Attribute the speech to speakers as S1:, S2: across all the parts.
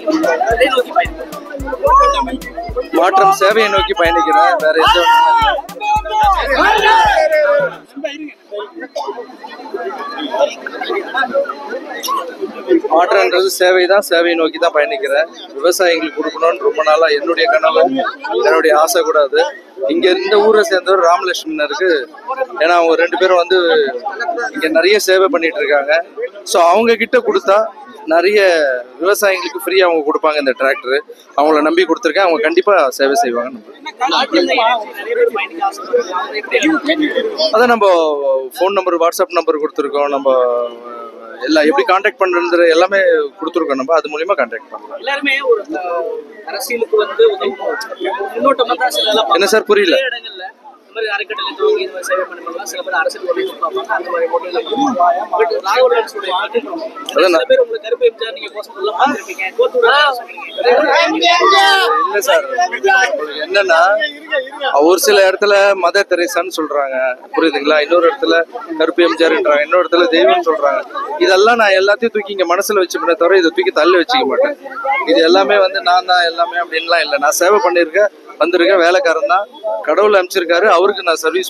S1: எதை நோக்கி பயணிக்கிறீங்க?
S2: மாற்றம் சேவையை நோக்கி பயணிக்கிறேன் வேற எந்த மாற்றம்ன்றது சேவை தான் சேவையை நோக்கி தான் பயணிக்கிறேன் விவசாயிகளுக்கு கொடுக்கணும்னு ரொம்ப நாளா என்னுடைய கனவு என்னுடைய ஆசை கூட அது இங்க இந்த ஊரை சேர்ந்தவர் ராமலட்சுமணருக்கு ஏன்னா அவங்க ரெண்டு பேரும் வந்து இங்க நிறைய சேவை பண்ணிட்டு இருக்காங்க ஸோ அவங்க கிட்ட கொடுத்தா நிறைய விவசாயிகளுக்கு ஃப்ரீயா அவங்க கொடுப்பாங்க இந்த டிராக்டர் அவங்கள நம்பி கொடுத்துருக்கேன் அவங்க கண்டிப்பா சேவை செய்வாங்க
S1: நாட்டுல நிறைய பேர் பயணிக்க ஆசைப்படுறாங்க அவங்க எப்படி
S2: அதான் நம்ம ஃபோன் நம்பர் வாட்ஸ்அப் நம்பர் கொடுத்துருக்கோம் நம்ம எல்லாம் எப்படி காண்டாக்ட் பண்றது எல்லாமே கொடுத்துருக்கோம் நம்ம அது மூலியமா காண்டாக்ட் பண்ணலாம்
S1: எல்லாருமே ஒரு அஹ், அரசியலுக்கு வந்து உதவணும் முன்னோட்டமா தான் சில எல்லாம்
S2: என்ன சார் புரியல
S1: நிறைய இடங்கள்ல இந்த மாதிரி அறக்கட்டளை துவங்கி இந்த மாதிரி சேவை பண்ணலாம் சில பேர் அரசியல் உதவி பார்ப்பாங்க அந்த மாதிரி ஹோட்டல்ல பட் ராகவன் சொல்றேன்
S2: அதான்
S1: சில பேர் உங்களுக்கு கருப்பு எம்ஜிஆர் நீங்க போஸ்ட் எல்லாம் பார்த்துருப்பீங்க கோத்தூர்
S2: இல்ல சார் உங்களுக்கு என்னன்னா ஒரு சில இடத்துல மத தெரேசான்னு சொல்றாங்க புரியுதுங்களா இன்னொரு இடத்துல கருப்பு எம்ஜிஆர்ன்றாங்க இன்னொரு இடத்துல தெய்வம்னு சொல்றாங்க இதெல்லாம் நான் எல்லாத்தையும் தூக்கி இங்க மனசுல வச்சுப்பேனே தவிர இதை தூக்கி தள்ளி வச்சுக்க மாட்டேன் இது எல்லாமே வந்து நான் தான் எல்லாமே அப்படின்லாம் இல்லை நான் சேவை பண்ணியிருக்கேன் வந்திருக்கேன் வேலைக்காரன் தான் கடவுள் அனுப்பிச்சிருக்காரு அவருக்கு நான் சர்வீஸ்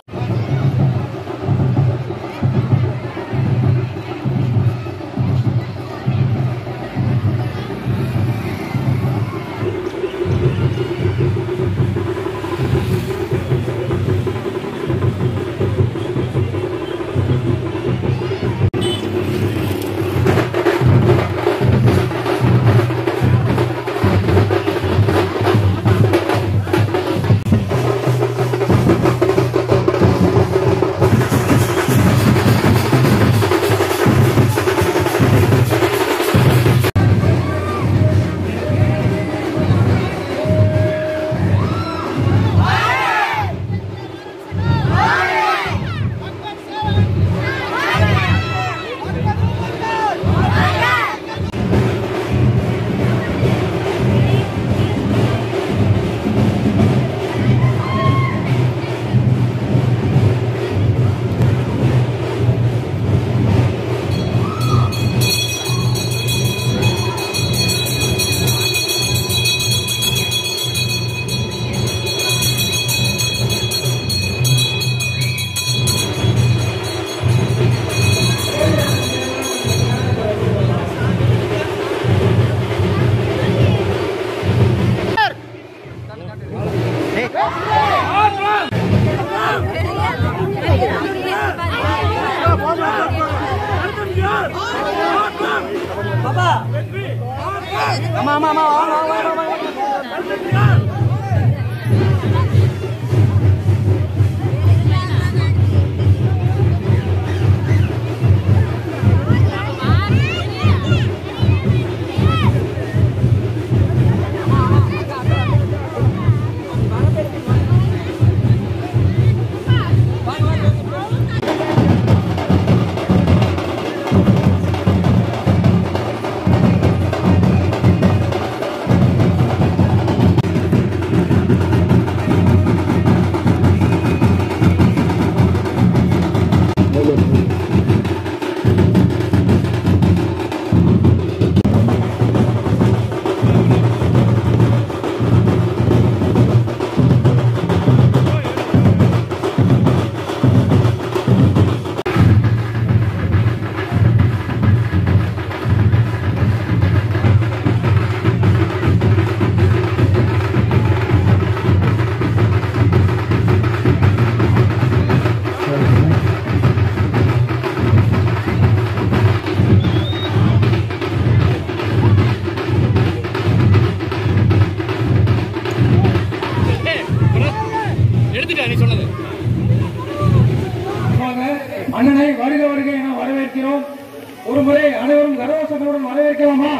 S3: அண்ணனை வருக வருக என வரவேற்கிறோம் ஒருமுறை அனைவரும் கரவசத்துடன் வரவேற்கலாமா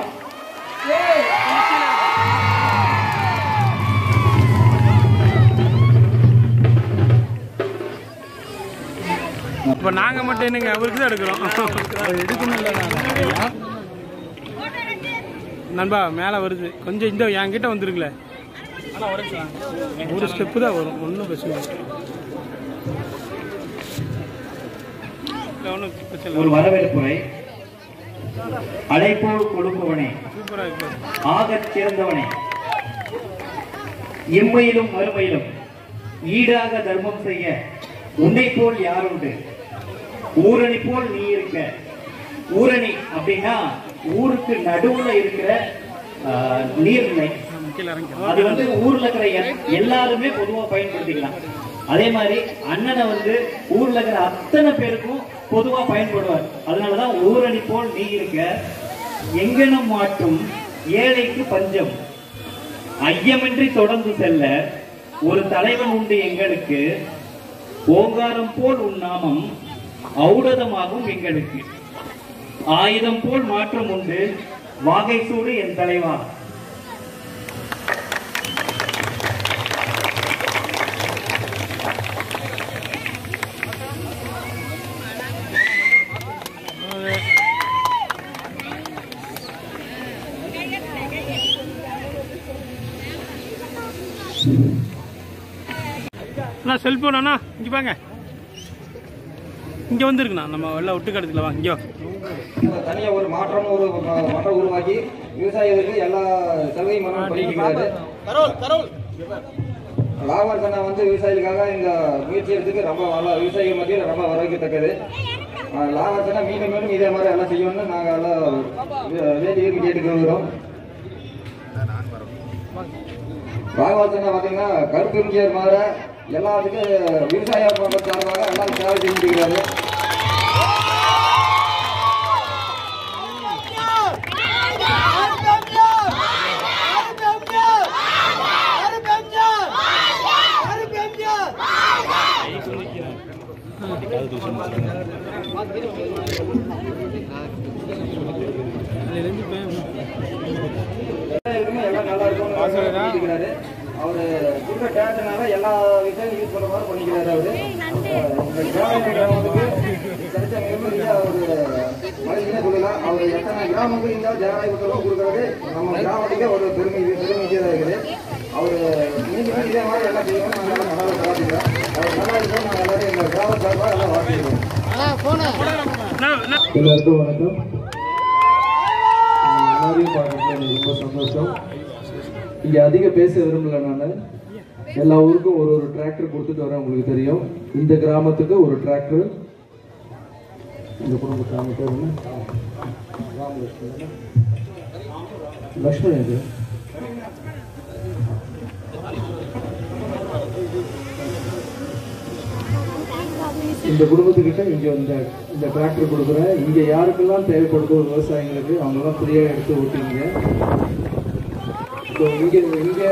S4: இப்போ நாங்கள் மட்டும் என்னங்க அவருக்கு தான் எடுக்கிறோம் நண்பா மேலே வருது கொஞ்சம் இந்த என்கிட்ட வந்துருங்களே ஒரு ஸ்டெப்பு தான் வரும் ஒன்றும் பிரச்சனை இல்லை ஒன்றும் பிரச்சனை
S3: ஒரு
S4: இல்லை
S3: வரவேற்புரை
S5: அழைப்போர் கொடுப்பவனே
S4: சூப்பரா இருக்கு
S5: ஆகச் சிறந்தவனே இம்மையிலும் மறுமையிலும் ஈடாக தர்மம் செய்ய உன்னை போல் யாருண்டு ஊரணி போல் நீ இருக்க ஊரணி அப்படின்னா ஊருக்கு நடுவுல இருக்கிற ஆஹ், நீர்நிலை
S4: கீழே இறங்கி
S5: அது வந்து ஊர்ல இருக்கிற எல்- எல்லாருமே பொதுவா பயன்படுத்திக்கலாம் அதே மாதிரி அண்ணனை வந்து ஊர்ல இருக்கிற அத்தனை பேருக்கும் பொதுவா பயன்படுவார் அதனாலதான் ஊரணி போல் நீ இருக்க எங்கனம் மாட்டும் ஏழைக்கு பஞ்சம் ஐயமின்றி தொடர்ந்து செல்ல ஒரு தலைவன் உண்டு எங்களுக்கு ஓங்காரம் போல் உன் நாமம் ஔடதமாகும் எங்களுக்கு ஆயுதம் போல் மாற்றம் உண்டு வாகை சூடு என் தலைவா
S4: அண்ணா செல்போன் அண்ணா இங்கே வாங்க இங்கே வந்துருக்குண்ணா நம்ம எல்லாம் ஒட்டுக்கடத்தில் வாங்க இங்கே வா.
S6: தனியா ஒரு மாற்றம் ஒரு ம- மன்றம் உருவாக்கி விவசாயிகளுக்கு எல்லா சலுகையும் மன்றம் பண்ணிக்கிறாரு லாபர் கண்ணா வந்து விவசாயிகளுக்காக இந்த முயற்சி எடுத்துக்கு ரொம்ப நல்லா விவசாயிகள் மத்தியில் ரொம்ப வரவேற்கத்தக்கது அஹ் லாபர் கண்ணா மீண்டும் மீண்டும் இதே மாதிரி எல்லாம் செய்யணும்னு நாங்கள் எல்லாம் வே- வேண்டி விரும்பி கேட்டுக்கிறோம் ராகவாசனா பார்த்தீங்கன்னா கருப்பு எம்ஜிஆர் மாதிரி எல்லாத்துக்கும் விவசாய சார்பாக எல்லாம் சேவை செஞ்சுக்கிறாரு இருக்குமே எல்லாம் நல்லா இருக்கும்னு பண்ணிக்கிறாரு அவரு கொடுக்குற டேலண்ட்னால எல்லா விஷயம் யூஸ் பண்ற மாதிரி பண்ணிக்கிறாரு அவரு அஹ் இந்த கிராம கிராமத்துக்கு கிடைச்ச மிகப்பெரிய ஒரு மகிழ்ச்சியே சொல்லலாம் அவர் எத்தனை கிராமத்துக்கு இந்த ஜனநாயக புத்தகம் கொடுக்கறது நம்ம கிராமத்துக்கே ஒரு பெருமை பெருமைக்கியதாக இருக்குது அவர் மீண்டும் இதே மாதிரி எல்லாம் செய்யணும் நாங்கள் எல்லாம் நல்லா பிரார்த்திக்கிறோம் அவர் நல்லா இருக்கும் நாங்கள் எல்லாரும் எங்கள் கிராம சார்பாக எல்லாம் வாழ்த்துக்கிறோம்
S4: அண்ணா அண்ணா
S7: எல்லாருக்கும் வணக்கம் உங்க எல்லாரையும் பார்க்கறதுல எனக்கு ரொம்ப சந்தோஷம் இங்க அதிக பேச விரும்பல நான் எல்லா ஊருக்கும் ஒரு ஒரு டிராக்டர் கொடுத்துட்டு வரேன் உங்களுக்கு தெரியும் இந்த கிராமத்துக்கு ஒரு டிராக்டர் இந்த குடும்ப கிராம பேர் என்ன ராமலட்சுமி லக்ஷ்மண் இது இந்த குடும்பத்துக்கிட்ட இங்க இந்த இந்த டிராக்டர் கொடுக்குறேன் இங்க யாருக்கெல்லாம் தேவைப்படுதோ விவசாயிங்களுக்கு அவங்கெல்லாம் ஃப்ரீயா எடுத்து ஓட்டிங்க ஸோ இங்க இங்க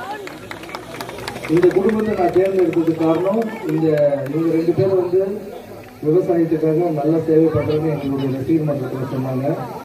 S7: இந்த குடும்பத்தை நான் தேர்ந்தெடுத்ததுக்கு காரணம் இந்த இவங்க ரெண்டு பேரும் வந்து விவசாயத்துக்காக நல்ல சேவை பண்றதுன்னு எங்களுடைய ரசிகர் மன்றத்தில் சொன்னாங்க